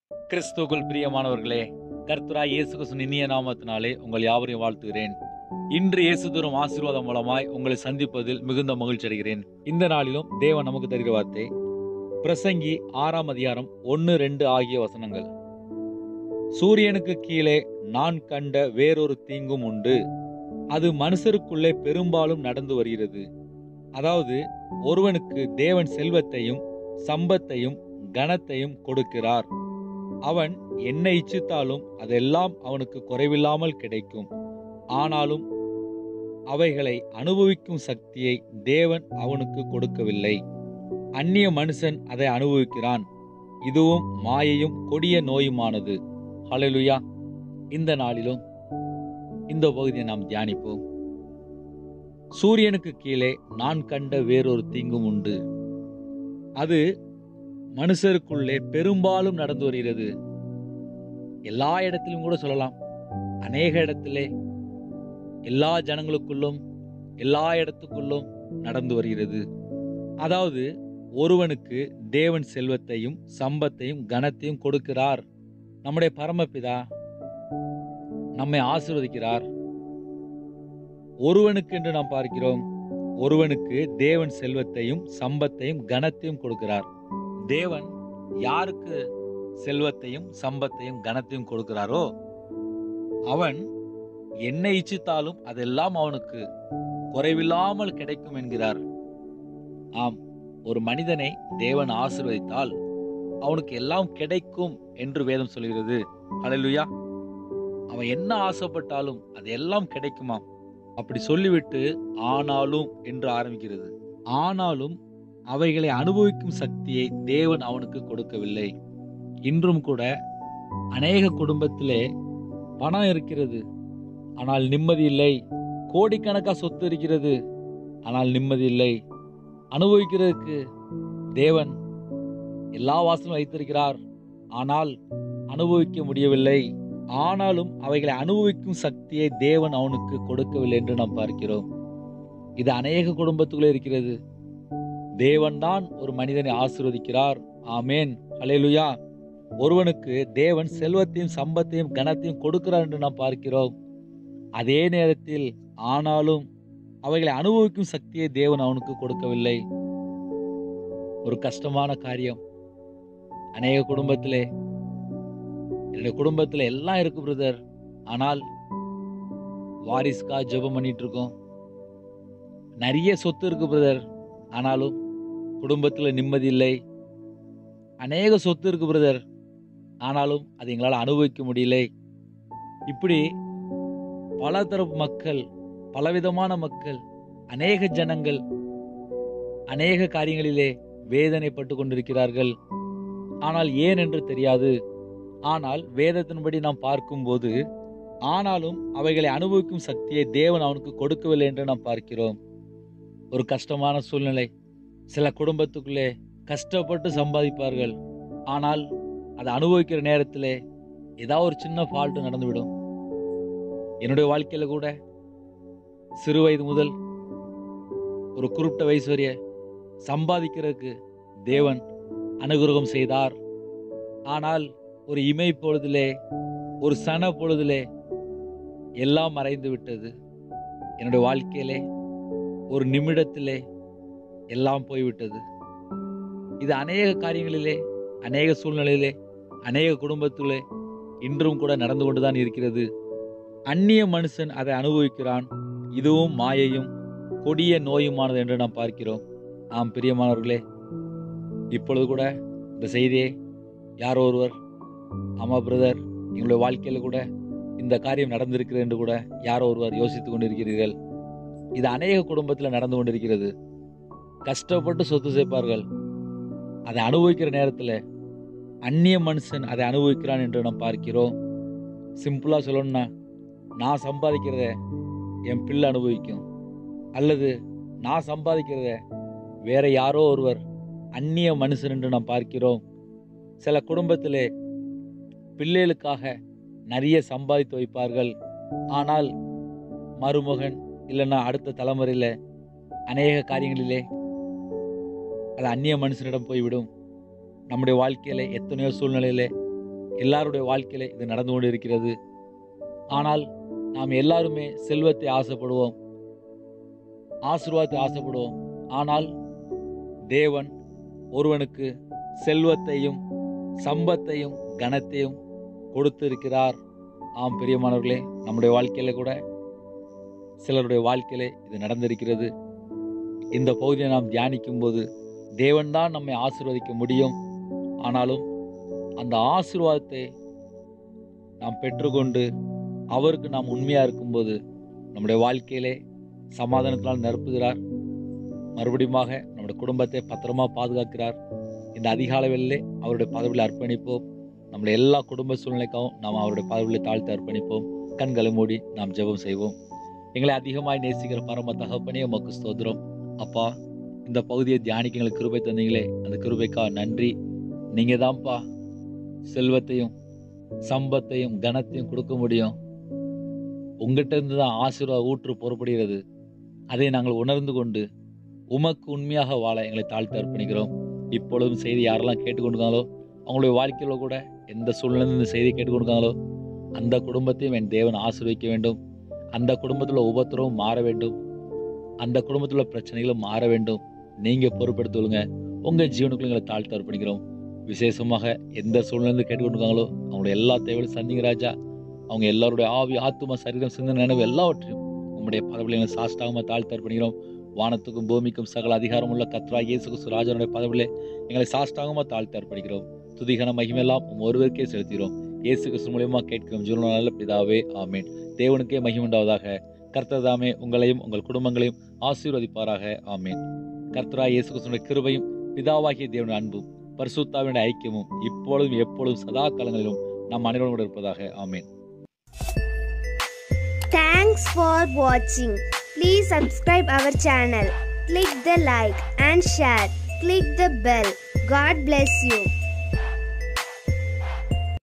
கிறிஸ்துவுக்குள் பிரியமானவர்களே கர்த்தராய் இயேசு கிறிஸ்துவின் இனிய நாமத்தினாலே உங்கள் யாவரையும் வாழ்த்துகிறேன் இன்று இயேசு தரும் ஆசீர்வாதம் மூலமாய் உங்களை சந்திப்பதில் மிகுந்த மகிழ்ச்சி அடைகிறேன் இந்த நாளிலும் தேவன் நமக்கு தருகிற வார்த்தை பிரசங்கி ஆறாம் அதிகாரம் ஒன்று ரெண்டு ஆகிய வசனங்கள் சூரியனுக்கு கீழே நான் கண்ட வேறொரு தீங்கும் உண்டு அது மனுஷருக்குள்ளே பெரும்பாலும் நடந்து வருகிறது அதாவது ஒருவனுக்கு தேவன் செல்வத்தையும் சம்பத்தையும் கனத்தையும் கொடுக்கிறார் அவன் என்ன இச்சித்தாலும் அதெல்லாம் அவனுக்கு குறைவில்லாமல் கிடைக்கும் ஆனாலும் அவைகளை அனுபவிக்கும் சக்தியை தேவன் அவனுக்கு கொடுக்கவில்லை அந்நிய மனுஷன் அதை அனுபவிக்கிறான் இதுவும் மாயையும் கொடிய நோயுமானது ஹalleluya இந்த நாளிலும் இந்த பகுதியை நாம் தியானிப்போம் சூரியனுக்கு கீழே நான் கண்ட வேறொரு தீங்கும் உண்டு அது மனுஷருக்குள்ளே பெரும்பாலும் நடந்து வருகிறது எல்லா இடத்திலும் கூட சொல்லலாம் அநேக இடத்திலே எல்லா ஜனங்களுக்குள்ளும் எல்லா இடத்துக்குள்ளும் நடந்து வருகிறது அதாவது ஒருவனுக்கு தேவன் செல்வத்தையும் சம்பத்தையும் கனத்தையும் கொடுக்கிறார் நம்முடைய பரமபிதா நம்மை ஆசீர்வதிக்கிறார் ஒருவனுக்கு என்று நாம் பார்க்கிறோம் ஒருவனுக்கு தேவன் செல்வத்தையும் சம்பத்தையும் கனத்தையும் கொடுக்கிறார் தேவன் யாருக்கு செல்வத்தையும் சம்பத்தையும் கனத்தையும் கொடுக்கிறாரோ அவன் என்ன இச்சித்தாலும் அதெல்லாம் அவனுக்கு குறைவில்லாமல் கிடைக்கும் என்கிறார் ஆம் ஒரு மனிதனை தேவன் ஆசீர்வதித்தால் அவனுக்கு எல்லாம் கிடைக்கும் என்று வேதம் சொல்கிறது ஹalleluya அவன் என்ன ஆசைப்பட்டாலும் அது எல்லாம் கிடைக்குமாம் அப்படி சொல்லிவிட்டு ஆனாலும் என்று ஆரம்பிக்கிறது ஆனாலும் அவைகளை அனுபவிக்கும் சக்தியை தேவன் அவனுக்கு கொடுக்கவில்லை இன்றும் கூட அநேக குடும்பத்திலே பணம் இருக்கிறது ஆனால் நிம்மதி இல்லை கோடிக்கணக்கா சொத்து இருக்கிறது ஆனால் நிம்மதி இல்லை அனுபவிக்கிறதுக்கு தேவன் எல்லா வாசலும் வைத்திருக்கிறார் ஆனால் அனுபவிக்க முடியவில்லை ஆனாலும் அவைகளை அனுபவிக்கும் சக்தியை தேவன் அவனுக்கு கொடுக்கவில்லை என்று நாம் பார்க்கிறோம் இது அநேக குடும்பத்துக்குள்ளே இருக்கிறது தேவன்தான் ஒரு மனிதனை ஆசீர்வதிக்கிறார் ஆமேன் ஹalleluya ஒருவனுக்கு தேவன் செல்வத்தையும் சம்பத்தையும் கனத்தையும் கொடுக்கிறார் என்று நாம் பார்க்கிறோம் அதே நேரத்தில் ஆனாலும் அவைகளை அனுபவிக்கும் சக்தியை தேவன் அவனுக்கு கொடுக்கவில்லை ஒரு கஷ்டமான காரியம் அநேக குடும்பத்திலே என்னுடைய குடும்பத்துல எல்லாம் இருக்கு பிரதர் ஆனால் வாரிசுக்கா ஜெபம் பண்ணிட்டு இருக்கோம் நிறைய சொத்து இருக்கு பிரதர் ஆனாலும் குடும்பத்துல நிம்மதி இல்லை அநேக சொத்து இருக்கு பிரதர் ஆனாலும் அதை எங்களால் அனுபவிக்க முடியலை இப்படி பல தரப்பு மக்கள் பலவிதமான மக்கள் அநேக ஜனங்கள் அநேக காரியங்களிலே வேதனைப்பட்டு கொண்டிருக்கிறார்கள் ஆனால் ஏன் என்று தெரியாது ஆனால் வேதத்தின்படி நாம் பார்க்கும்போது ஆனாலும் அவைகளை அனுபவிக்கும் சக்தியை தேவன் அவனுக்கு கொடுக்கவில்லை என்று நாம் பார்க்கிறோம் ஒரு கஷ்டமான சூழ்நிலை சில குடும்பத்துக்குள்ளே கஷ்டப்பட்டு சம்பாதிப்பார்கள் ஆனால் அதை அனுபவிக்கிற நேரத்தில் ஏதாவது ஒரு சின்ன ஃபால்ட்டு நடந்துவிடும் என்னுடைய வாழ்க்கையில் கூட சிறு வயது முதல் ஒரு குறிப்பிட்ட வயசு வரைய சம்பாதிக்கிறதுக்கு தேவன் அனுகிரகம் செய்தார் ஆனால் ஒரு இமை பொழுதிலே ஒரு சன பொழுதிலே எல்லாம் மறைந்து விட்டது என்னுடைய வாழ்க்கையிலே ஒரு நிமிடத்திலே எல்லாம் போய்விட்டது இது அநேக காரியங்களிலே அநேக சூழ்நிலையிலே அநேக குடும்பத்திலே இன்றும் கூட நடந்து கொண்டுதான் இருக்கிறது அந்நிய மனுஷன் அதை அனுபவிக்கிறான் இதுவும் மாயையும் கொடிய நோயுமானது என்று நாம் பார்க்கிறோம் ஆம் பிரியமானவர்களே இப்பொழுது கூட இந்த செய்தியை யாரோ ஒருவர் ஆமாம் பிரதர் எங்களுடைய வாழ்க்கையில் கூட இந்த காரியம் நடந்திருக்கிறது என்று கூட யாரோ ஒருவர் யோசித்து கொண்டிருக்கிறீர்கள் இது அநேக குடும்பத்தில் நடந்து கொண்டிருக்கிறது கஷ்டப்பட்டு சொத்து சேர்ப்பார்கள் அதை அனுபவிக்கிற நேரத்தில் அந்நிய மனுஷன் அதை அனுபவிக்கிறான் என்று நாம் பார்க்கிறோம் சிம்பிளாக சொல்லணும்னா நான் சம்பாதிக்கிறத என் பிள்ளை அனுபவிக்கும் அல்லது நான் சம்பாதிக்கிறத வேற யாரோ ஒருவர் அந்நிய மனுஷன் என்று நாம் பார்க்கிறோம் சில குடும்பத்திலே பிள்ளைகளுக்காக நிறைய சம்பாதித்து வைப்பார்கள் ஆனால் மருமகன் இல்லைன்னா அடுத்த தலைமுறையில் அநேக காரியங்களிலே அது அந்நிய மனுஷனிடம் போய்விடும் நம்முடைய வாழ்க்கையில எத்தனையோ சூழ்நிலையிலே எல்லாருடைய வாழ்க்கையில இது நடந்து கொண்டு இருக்கிறது ஆனால் நாம் எல்லாருமே செல்வத்தை ஆசைப்படுவோம் ஆசீர்வாதத்தை ஆசைப்படுவோம் ஆனால் தேவன் ஒருவனுக்கு செல்வத்தையும் சம்பத்தையும் கனத்தையும் கொடுத்திருக்கிறார் ஆம் பிரியமானவர்களே நம்முடைய வாழ்க்கையில கூட சிலருடைய வாழ்க்கையில இது நடந்திருக்கிறது இந்த பகுதியை நாம் தியானிக்கும் போது தேவன் தான் நம்மை ஆசீர்வதிக்க முடியும் ஆனாலும் அந்த ஆசீர்வாதத்தை நாம் பெற்றுக்கொண்டு அவருக்கு நாம் உண்மையா இருக்கும்போது நம்முடைய வாழ்க்கையிலே சமாதானத்தினால் நிரப்புகிறார் மறுபடியுமாக நம்முடைய குடும்பத்தை பத்திரமா பாதுகாக்கிறார் இந்த அதிகால வேளையிலே அவருடைய பதவியில் அர்ப்பணிப்போம் நம்முடைய எல்லா குடும்ப சூழ்நிலைக்காகவும் நாம் அவருடைய பதவியில் தாழ்த்து அர்ப்பணிப்போம் கண்களை மூடி நாம் ஜெபம் செய்வோம் எங்களை அதிகமாய் நேசிக்கிற பரம தகப்பனே உமக்கு ஸ்தோத்திரம் அப்பா இந்த பகுதியை தியானிக்க எங்களுக்கு கிருபை தந்தீங்களே அந்த கிருபைக்கா நன்றி நீங்க தான்ப்பா செல்வத்தையும் சம்பத்தையும் கனத்தையும் கொடுக்க முடியும் உங்ககிட்ட இருந்து தான் ஆசீர்வாத ஊற்று புறப்படுகிறது அதை நாங்கள் உணர்ந்து கொண்டு உமக்கு உண்மையாக வாழ எங்களை தாழ்த்து அர்ப்பணிக்கிறோம் இப்பொழுதும் செய்தி யாரெல்லாம் கேட்டுக்கொண்டிருக்காங்களோ அவங்களுடைய வாழ்க்கையில கூட எந்த சூழ்நிலை இந்த செய்தியை கேட்டுக்கொண்டிருக்காங்களோ அந்த குடும்பத்தையும் என் தேவன் ஆசீர்வதிக்க வேண்டும் அந்த குடும்பத்தில் உபத்திரவும் மாற வேண்டும் அந்த குடும்பத்தில் உள்ள பிரச்சனைகளும் மாற வேண்டும் நீங்க பொறுப்பெடுத்துள்ளுங்க உங்க ஜீவனுக்குள்ள எங்களை தாழ்த்து அர்ப்பணிக்கிறோம் விசேஷமாக எந்த சூழ்நிலை கேட்டுக்கொண்டிருக்காங்களோ அவங்களுடைய எல்லா தேவையும் சந்திங்க ராஜா அவங்க எல்லாருடைய ஆவி ஆத்துமா சரீரம் சிந்தனை நினைவு எல்லாவற்றையும் உங்களுடைய பதவிகளை சாஷ்டாகமாக தாழ்த்து அர்ப்பணிக்கிறோம் வானத்துக்கும் பூமிக்கும் சகல அதிகாரம் உள்ள கத்ரா இயேசு கிறிஸ்து ராஜனுடைய பதவியிலே எங்களை சாஷ்டாகமாக தாழ்த்து அர்ப்பணிக்கிறோம் துதிகன மகிமெல்லாம் உம் ஒருவருக்கே செலுத்துகிறோம் இயேசு கிறிஸ்து மூலியமா கேட்கிறோம் ஜீவன நல்ல பிதாவே ஆமேன் தேவனுக்கே மகிமுண்டாவதாக கர்த்ததாமே உங்களையும் உங்கள் குடும்பங்களையும் ஆசீர்வதிப்பாராக ஆமேன் கர்த்தரா இயேசு கிறிஸ்துடைய கிருபையும் பிதாவாகிய தேவனுடைய அன்பும் பரிசுத்தாவினுடைய ஐக்கியமும் இப்பொழுதும் எப்பொழுதும் சதா காலங்களிலும் நம் அனைவரும் கூட இருப்பதாக ஆமேன் Thanks for watching. Please subscribe our channel. Click the like and share. Click the bell. God bless you.